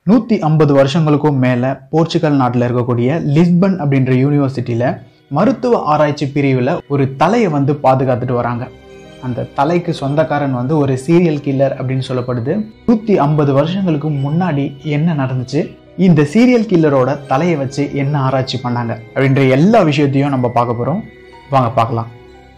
நூற்றி ஐம்பது வருஷங்களுக்கும் மேலே போர்ச்சுகல் நாட்டில் இருக்கக்கூடிய லிஸ்பன் அப்படின்ற யூனிவர்சிட்டியில் மருத்துவ ஆராய்ச்சி பிரிவில் ஒரு தலையை வந்து பாதுகாத்துட்டு வராங்க அந்த தலைக்கு சொந்தக்காரன் வந்து ஒரு சீரியல் கில்லர் அப்படின்னு சொல்லப்படுது நூற்றி ஐம்பது வருஷங்களுக்கு முன்னாடி என்ன நடந்துச்சு இந்த சீரியல் கில்லரோட தலையை வச்சு என்ன ஆராய்ச்சி பண்ணாங்க அப்படின்ற எல்லா விஷயத்தையும் நம்ம பார்க்க போகிறோம் வாங்க பார்க்கலாம்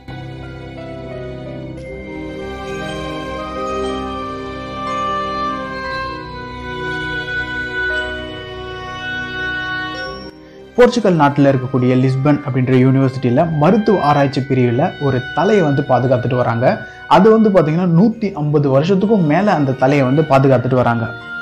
போர்ச்சுகல் நாட்டில் இருக்கக்கூடிய லிஸ்பன் அப்படின்ற யூனிவர்சிட்டியில் மருத்துவ ஆராய்ச்சி பிரிவில் ஒரு தலையை வந்து பாதுகாத்துட்டு வராங்க அது வந்து பார்த்தீங்கன்னா நூற்றி ஐம்பது வருஷத்துக்கும் மேலே அந்த தலையை வந்து பாதுகாத்துட்டு வராங்க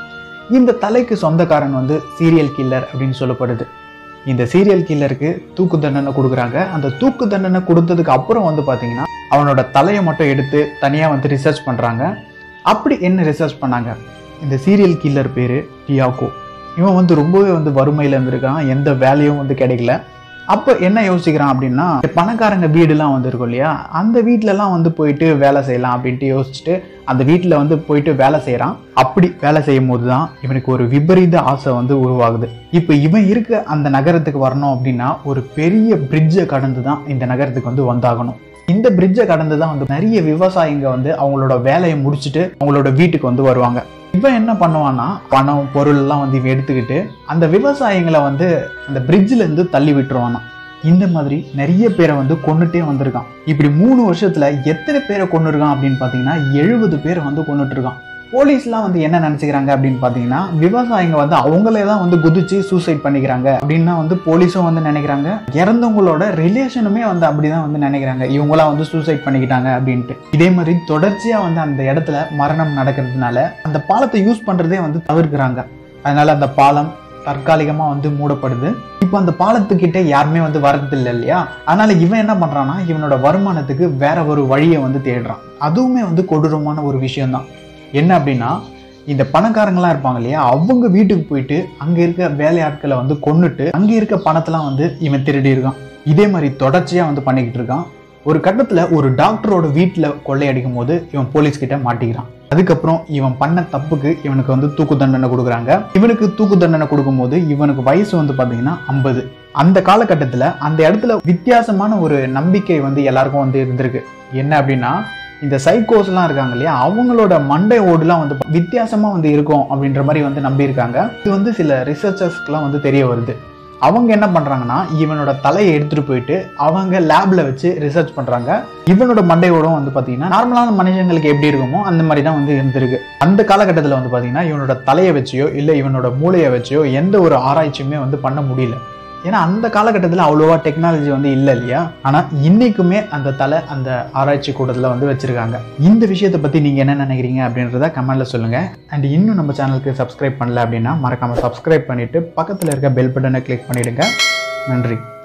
இந்த தலைக்கு சொந்தக்காரன் வந்து சீரியல் கில்லர் அப்படின்னு சொல்லப்படுது இந்த சீரியல் கில்லருக்கு தூக்கு தண்டனை கொடுக்குறாங்க அந்த தூக்கு தண்டனை கொடுத்ததுக்கு அப்புறம் வந்து பார்த்தீங்கன்னா அவனோட தலையை மட்டும் எடுத்து தனியாக வந்து ரிசர்ச் பண்ணுறாங்க அப்படி என்ன ரிசர்ச் பண்ணாங்க இந்த சீரியல் கில்லர் பேர் டியாகோ இவன் வந்து ரொம்பவே வந்து வறுமையில் இருந்திருக்கான் எந்த வேலையும் வந்து கிடைக்கல அப்போ என்ன யோசிக்கிறான் அப்படின்னா இந்த பணக்காரங்க வீடுலாம் வந்து இருக்கும் இல்லையா அந்த வீட்டிலலாம் வந்து போயிட்டு வேலை செய்யலாம் அப்படின்ட்டு யோசிச்சுட்டு அந்த வீட்டில் வந்து போயிட்டு வேலை செய்கிறான் அப்படி வேலை செய்யும் போது தான் இவனுக்கு ஒரு விபரீத ஆசை வந்து உருவாகுது இப்போ இவன் இருக்க அந்த நகரத்துக்கு வரணும் அப்படின்னா ஒரு பெரிய பிரிட்ஜை கடந்து தான் இந்த நகரத்துக்கு வந்து வந்தாகணும் இந்த பிரிட்ஜை கடந்து தான் வந்து நிறைய விவசாயிங்க வந்து அவங்களோட வேலையை முடிச்சுட்டு அவங்களோட வீட்டுக்கு வந்து வருவாங்க இவன் என்ன பண்ணுவான்னா பணம் பொருள் எல்லாம் வந்து இவன் எடுத்துக்கிட்டு அந்த விவசாயிங்களை வந்து அந்த பிரிட்ஜில் இருந்து தள்ளி விட்டுருவானா இந்த மாதிரி நிறைய பேரை வந்து கொண்டுட்டே வந்திருக்கான் இப்படி மூணு வருஷத்துல எத்தனை பேரை கொண்டு இருக்கான் அப்படின்னு பார்த்தீங்கன்னா எழுபது பேரை வந்து கொண்டுட்டு இருக்கான் போலீஸ்லாம் வந்து என்ன நினச்சிக்கிறாங்க அப்படின்னு பார்த்தீங்கன்னா விவசாயிங்க வந்து அவங்களே தான் வந்து குதிச்சு சூசைட் பண்ணிக்கிறாங்க அப்படின்னா வந்து போலீஸும் வந்து நினைக்கிறாங்க இறந்தவங்களோட ரிலேஷனுமே வந்து அப்படிதான் வந்து நினைக்கிறாங்க இவங்களாம் வந்து சூசைட் பண்ணிக்கிட்டாங்க அப்படின்ட்டு இதே மாதிரி தொடர்ச்சியாக வந்து அந்த இடத்துல மரணம் நடக்கிறதுனால அந்த பாலத்தை யூஸ் பண்ணுறதே வந்து தவிர்க்கிறாங்க அதனால அந்த பாலம் தற்காலிகமாக வந்து மூடப்படுது இப்போ அந்த பாலத்துக்கிட்ட யாருமே வந்து வரதில்லை இல்லையா அதனால இவன் என்ன பண்றான்னா இவனோட வருமானத்துக்கு வேற ஒரு வழியை வந்து தேடுறான் அதுவுமே வந்து கொடூரமான ஒரு விஷயம்தான் என்ன அப்படின்னா இந்த பணக்காரங்களாம் இருப்பாங்க இல்லையா அவங்க வீட்டுக்கு போயிட்டு அங்கே இருக்க வேலையாட்களை வந்து கொன்னுட்டு அங்கே இருக்க பணத்தெல்லாம் வந்து இவன் திருடி இருக்கான் இதே மாதிரி தொடர்ச்சியாக வந்து பண்ணிக்கிட்டு இருக்கான் ஒரு கட்டத்தில் ஒரு டாக்டரோட வீட்டில் கொள்ளையடிக்கும் போது இவன் போலீஸ் கிட்ட மாட்டிக்கிறான் அதுக்கப்புறம் இவன் பண்ண தப்புக்கு இவனுக்கு வந்து தூக்கு தண்டனை கொடுக்குறாங்க இவனுக்கு தூக்கு தண்டனை கொடுக்கும்போது இவனுக்கு வயசு வந்து பார்த்தீங்கன்னா ஐம்பது அந்த காலகட்டத்தில் அந்த இடத்துல வித்தியாசமான ஒரு நம்பிக்கை வந்து எல்லாருக்கும் வந்து இருந்திருக்கு என்ன அப்படின்னா இந்த சைக்கோஸ்லாம் இருக்காங்க இல்லையா அவங்களோட மண்டை ஓடுலாம் வந்து வித்தியாசமாக வந்து இருக்கும் அப்படின்ற மாதிரி வந்து நம்பியிருக்காங்க இது வந்து சில ரிசர்ச்சர்ஸ்க்குலாம் வந்து தெரிய வருது அவங்க என்ன பண்ணுறாங்கன்னா இவனோட தலையை எடுத்துகிட்டு போயிட்டு அவங்க லேபில் வச்சு ரிசர்ச் பண்ணுறாங்க இவனோட மண்டையோடும் வந்து பார்த்தீங்கன்னா நார்மலான மனுஷங்களுக்கு எப்படி இருக்குமோ அந்த மாதிரி தான் வந்து இருந்திருக்கு அந்த காலகட்டத்தில் வந்து பார்த்தீங்கன்னா இவனோட தலையை வச்சியோ இல்லை இவனோட மூளையை வச்சியோ எந்த ஒரு ஆராய்ச்சியுமே வந்து பண்ண முடியல ஏன்னா அந்த காலகட்டத்தில் அவ்வளோவா டெக்னாலஜி வந்து இல்லை இல்லையா ஆனால் இன்னைக்குமே அந்த தலை அந்த ஆராய்ச்சி கூடத்தில் வந்து வச்சிருக்காங்க இந்த விஷயத்தை பற்றி நீங்கள் என்ன நினைக்கிறீங்க அப்படின்றத கமெண்ட்ல சொல்லுங்க அண்ட் இன்னும் நம்ம சேனலுக்கு சப்ஸ்கிரைப் பண்ணல அப்படின்னா மறக்காம சப்ஸ்கிரைப் பண்ணிட்டு பக்கத்தில் இருக்க பெல் பட்டனை கிளிக் பண்ணிடுங்க நன்றி